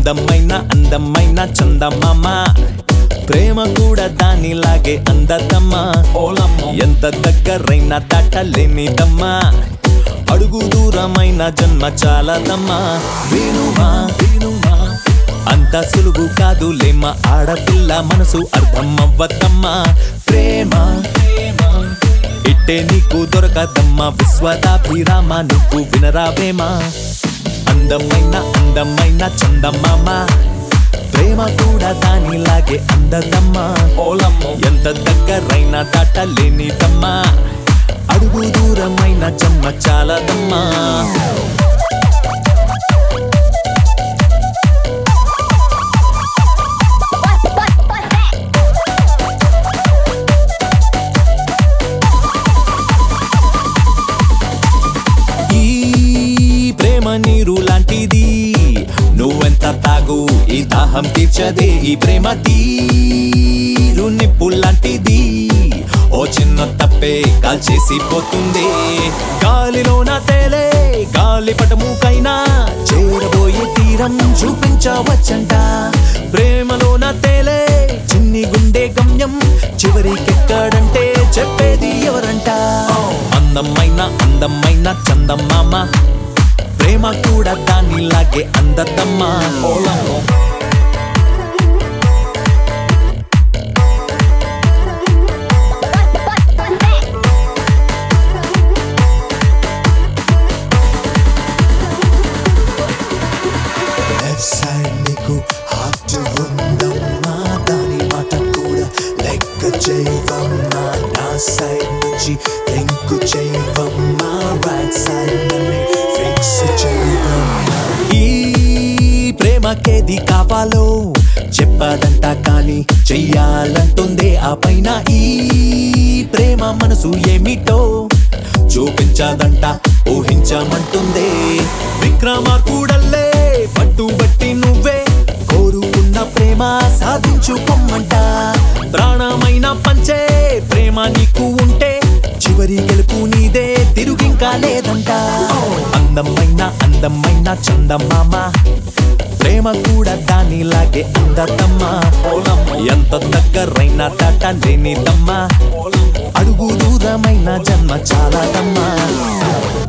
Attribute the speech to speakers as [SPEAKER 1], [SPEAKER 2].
[SPEAKER 1] అందమైన అందమైన చందమామ ప్రేమ కూడా దానిలాగే అందదమ్మా ఓలమ్మ ఎంత దగ్గరైనా దాటలేనిదమ్మా అడుగు దూరమైన జన్మ చాలదమ్మా వేణుమా వేణుమా అంత సులువు కాదు లేమ ఆడపిల్ల మనసు అర్థం అవ్వద్దమ్మా ప్రేమ ప్రేమ ఇట్టే నీకు దొరకదమ్మా విశ్వదాభిరామ నువ్వు వినరావేమా అందమైన అందమైన చందమామ ప్రేమ కూడా దానిలాగే అందదమ్మా ఓలమ్మ ఎంత దగ్గరైనా దాటలేనిదమ్మా అడుగు దూరమైన జన్మ చాలదమ్మా ఈ ప్రేమ నీరు లాంటిది నువ్వెంత తాగు ఈ దాహం తీర్చదే ఈ ప్రేమ తీరు నిప్పు లాంటిది ఓ చిన్న తప్పే కాల్చేసి పోతుంది గాలిలోన తేలే గాలి పటముకైనా చేరబోయే తీరం చూపించవచ్చంట ప్రేమలోన తేలే చిన్ని గుండె గమ్యం చివరికెక్కడంటే చెప్పేది ఎవరంట అందమైన అందమైన చందమామ ప్రేమ కూడా దానిలాగే అందదమ్మా ఓలమ్మో
[SPEAKER 2] లెఫ్ట్ సైడ్ నీకు హార్ట్ ఉందమ్మా దాని మాట కూడా లెక్క చేయవమ్మా నా సైడ్ నుంచి థింక్ చేయవమ్మా రైట్ సైడ్ నన్ను ఫిక్స్ చేయవమ్మా
[SPEAKER 1] ఈ ప్రేమకేది కావాలో చెప్పదంట కానీ చెయ్యాలంటుందే ఆ పైన ఈ ప్రేమ మనసు ఏమిటో చూపించదంట ఊహించమంటుందే విక్రమార్కుడల్లే పట్టుబట్టి నువ్వే కోరుకున్న ప్రేమ సాధించుకోమంట ప్రాణమైన పంచే ప్రేమ నీకు ఉంటే చివరి గెలుపు నీదే తిరుగింకా లేదంట అందమైన అందమైన చందమామ ప్రేమ కూడా దానిలాగే అందదమ్మా ఎంత దగ్గరైనా దాట లేనిదమ్మా అడుగు దూరమైన జన్మ చాలాదమ్మా